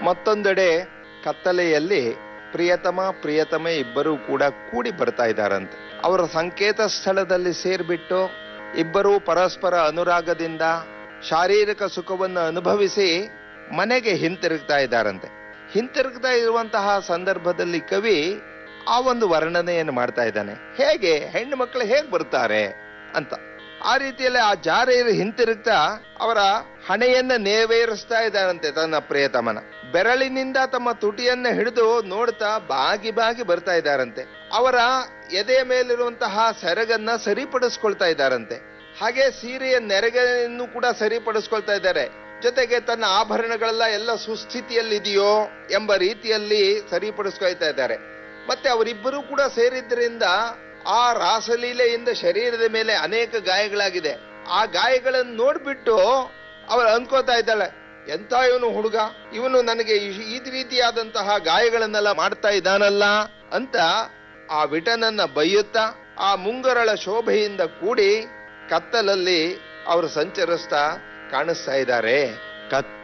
ಮತ್ತೊಂದೆಡೆ ಕತ್ತಲೆಯಲ್ಲಿ ಪ್ರಿಯತಮ ಪ್ರಿಯತಮ ಇಬ್ಬರೂ ಕೂಡ ಕೂಡಿ ಬರ್ತಾ ಇದ್ದಾರಂತೆ ಅವರ ಸಂಕೇತ ಸ್ಥಳದಲ್ಲಿ ಸೇರ್ಬಿಟ್ಟು ಇಬ್ಬರೂ ಪರಸ್ಪರ ಅನುರಾಗದಿಂದ ಶಾರೀರಿಕ ಸುಖವನ್ನು ಅನುಭವಿಸಿ ಮನೆಗೆ ಹಿಂತಿರುಗ್ತಾ ಇದ್ದಾರಂತೆ ಹಿಂತಿರುಗ್ತಾ ಇರುವಂತಹ ಸಂದರ್ಭದಲ್ಲಿ ಕವಿ ಆ ಒಂದು ವರ್ಣನೆಯನ್ನು ಮಾಡ್ತಾ ಇದ್ದಾನೆ ಹೇಗೆ ಹೆಣ್ಣು ಮಕ್ಕಳು ಹೇಗ್ ಬರ್ತಾರೆ ಅಂತ ಆ ರೀತಿಯಲ್ಲಿ ಆ ಜಾರೆಯರು ಹಿಂತಿರುಗ್ತಾ ಅವರ ಹಣೆಯನ್ನ ನೇವೇರಿಸ್ತಾ ಇದ್ದಾರಂತೆ ತನ್ನ ಪ್ರಿಯತಮನ ಬೆರಳಿನಿಂದ ತಮ್ಮ ತುಟಿಯನ್ನ ಹಿಡಿದು ನೋಡ್ತಾ ಬಾಗಿ ಬಾಗಿ ಬರ್ತಾ ಇದ್ದಾರಂತೆ ಅವರ ಎದೆಯ ಮೇಲಿರುವಂತಹ ಸೆರಗನ್ನ ಸರಿಪಡಿಸ್ಕೊಳ್ತಾ ಇದ್ದಾರಂತೆ ಹಾಗೆ ಸೀರೆಯ ನೆರಗನ್ನು ಕೂಡ ಸರಿಪಡಿಸ್ಕೊಳ್ತಾ ಇದ್ದಾರೆ ಜೊತೆಗೆ ತನ್ನ ಆಭರಣಗಳೆಲ್ಲ ಎಲ್ಲ ಸುಸ್ಥಿತಿಯಲ್ಲಿದೆಯೋ ಎಂಬ ರೀತಿಯಲ್ಲಿ ಸರಿಪಡಿಸ್ಕೊಳ್ತಾ ಇದ್ದಾರೆ ಮತ್ತೆ ಅವರಿಬ್ಬರು ಕೂಡ ಸೇರಿದ್ರಿಂದ ಆ ರಾಸಲೀಲೆಯಿಂದ ಶರೀರದ ಮೇಲೆ ಅನೇಕ ಗಾಯಗಳಾಗಿದೆ ಆ ಗಾಯಗಳನ್ನು ನೋಡ್ಬಿಟ್ಟು ಅವಳು ಅನ್ಕೋತಾ ಇದ್ದಾಳೆ ಎಂತ ಇವನು ಹುಡುಗ ಇವನು ನನಗೆ ಈ- ಈ ರೀತಿಯಾದಂತಹ ಗಾಯಗಳನ್ನೆಲ್ಲ ಮಾಡ್ತಾ ಇದ್ದಾನಲ್ಲ ಅಂತ ಆ ವಿಟನನ್ನ ಬೈಯುತ್ತಾ ಆ ಮುಂಗರಳ ಶೋಭೆಯಿಂದ ಕೂಡಿ ಕತ್ತಲಲ್ಲಿ ಅವರು ಸಂಚರಿಸ್ತಾ ಕಾಣಿಸ್ತಾ ಇದ್ದಾರೆ ಕತ್ತ